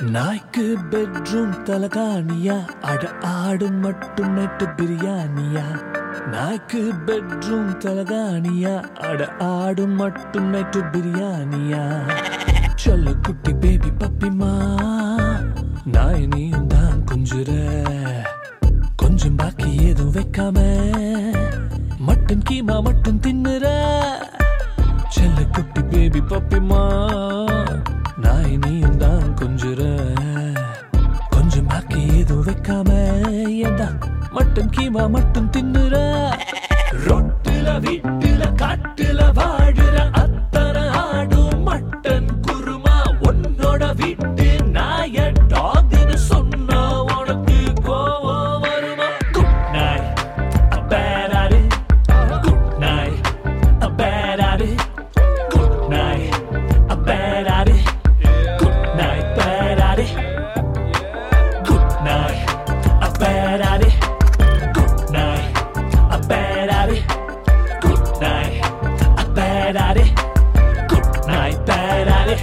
நாய்க்கு பெட்ரூம் தலகாணியா அட ஆடு மட்டும் நைட்டு பிரியாணியா நாய்க்கு பெட்ரூம் தலகாணியா அட ஆடு மட்டும் நைட்டு பிரியாணியா சொல்லு குட்டி பேபி பப்பிமா நாய் நீயும் தான் குஞ்சுற கொஞ்சம் பாக்கி ஏதும் வைக்காம மட்டன் கீமா மட்டும் தின்னுற செல்ல குட்டி பேபி பப்பிமா நாய் நீயும் தான் கொஞ்சுற கொஞ்சம் பாக்கி ஏதும் வைக்காம ஏண்டா மட்டன் கீமா மட்டும் தின்னுற ரொட்டுல வீட்டுல காட்டுல வாடுற அத்தனை ஆடும் மட்டன் குருமா உன்னோட வீட்டு நாய டாக்னு சொன்னா உனக்கு கோவம் வருமா குட் நாய் பேராரு குட் நாய் பேராரு குட் நாய் பேராரு குட் நாய் பேராரு குட் நாய் பேராரு குட் நாய் பேராரு குட் நாய் பேராரு குட் நாய் பேராரு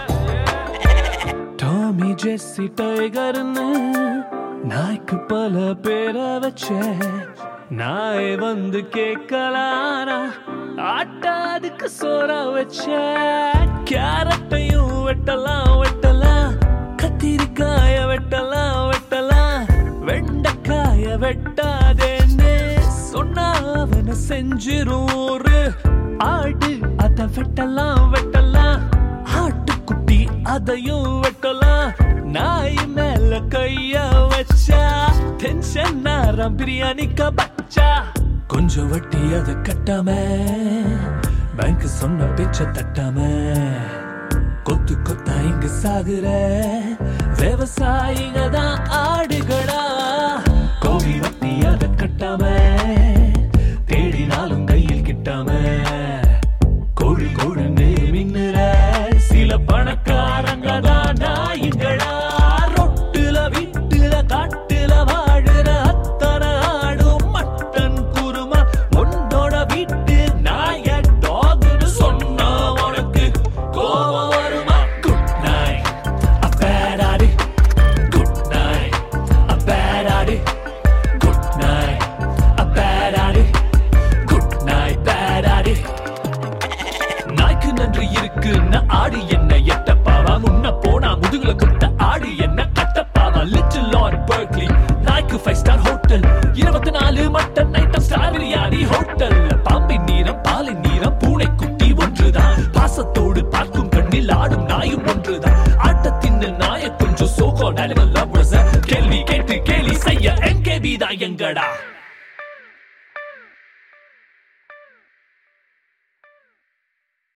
டாமி ஜெஸ்ஸி டைகர்னு நாய்க்கு பல பேரை வச்ச நாய் வந்து கேட்கலானா ஆட்டாதுக்கு சோற வச்ச கேரட்டையும் வெட்டலாம் வெட்டலாம் கத்திரிக்காய வெட்டலாம் வெட்டலாம் வெண்டைக்காய வெட்டாதேன்னு சொன்னா அவனை செஞ்சிரும் ஒரு ஆடு அத வெட்டலாம் வெட்டலாம் ஆட்டுக்குட்டி அதையும் வெட்டலாம் நாய் மேல கைய வச்சா டென்ஷன் நேரம் பிரியாணிக்க பச்சா கொஞ்சம் வட்டி அதை கட்டாம பேங்க் சொன்ன பேச்ச தட்டாம கொத்து கொத்தா இங்க சாகுற விவசாயிங்க தான் ஆடுகளா கோழி வட்டி அதை கட்டாம தேடினாலும் கையில் கிட்டாம கோழி கோழுன்னு மின்னுற சில பணக்காரங்க தான் நாய்களா ரொட்டுல வீட்டுல காட்டுல வாழுற அத்தனை ஆடும் மட்டன் குருமா உன்னோட வீட்டு நாய டாக்னு சொன்னா உனக்கு கோவம் வருமா குட் நாய் அப்பேடாடி குட் நாய் அப்பேடாடி குட் நாய் அப்பேடாடி குட் நாய் பேடாடி நாய்க்கு நன்றி இருக்கு ஆடு என்ன எட்டப்பாவா முன்ன போனா முதுகுல குத்த ஆடு என்ன கட்டப்பாவா லிட்டில் லார்ட் பர்க்லி நாய்க்கு ஃபைவ் ஸ்டார் ஹோட்டல் இருபத்தி நாலு mutton item star biryani hotel பாம்பின் நீரம் பாலின் நீரம் பூனை குட்டி ஒன்றுதான் பாசத்தோடு பார்க்கும் கண்ணில் ஆடும் நாயும் ஒன்றுதான் ஆட்டத்தின் நாய கொஞ்சம் சோகோ அனிமல் லவ்வர்ஸ் கேள்வி கேட்டு கேலி செய்ய என்கேபி தான் எங்கடா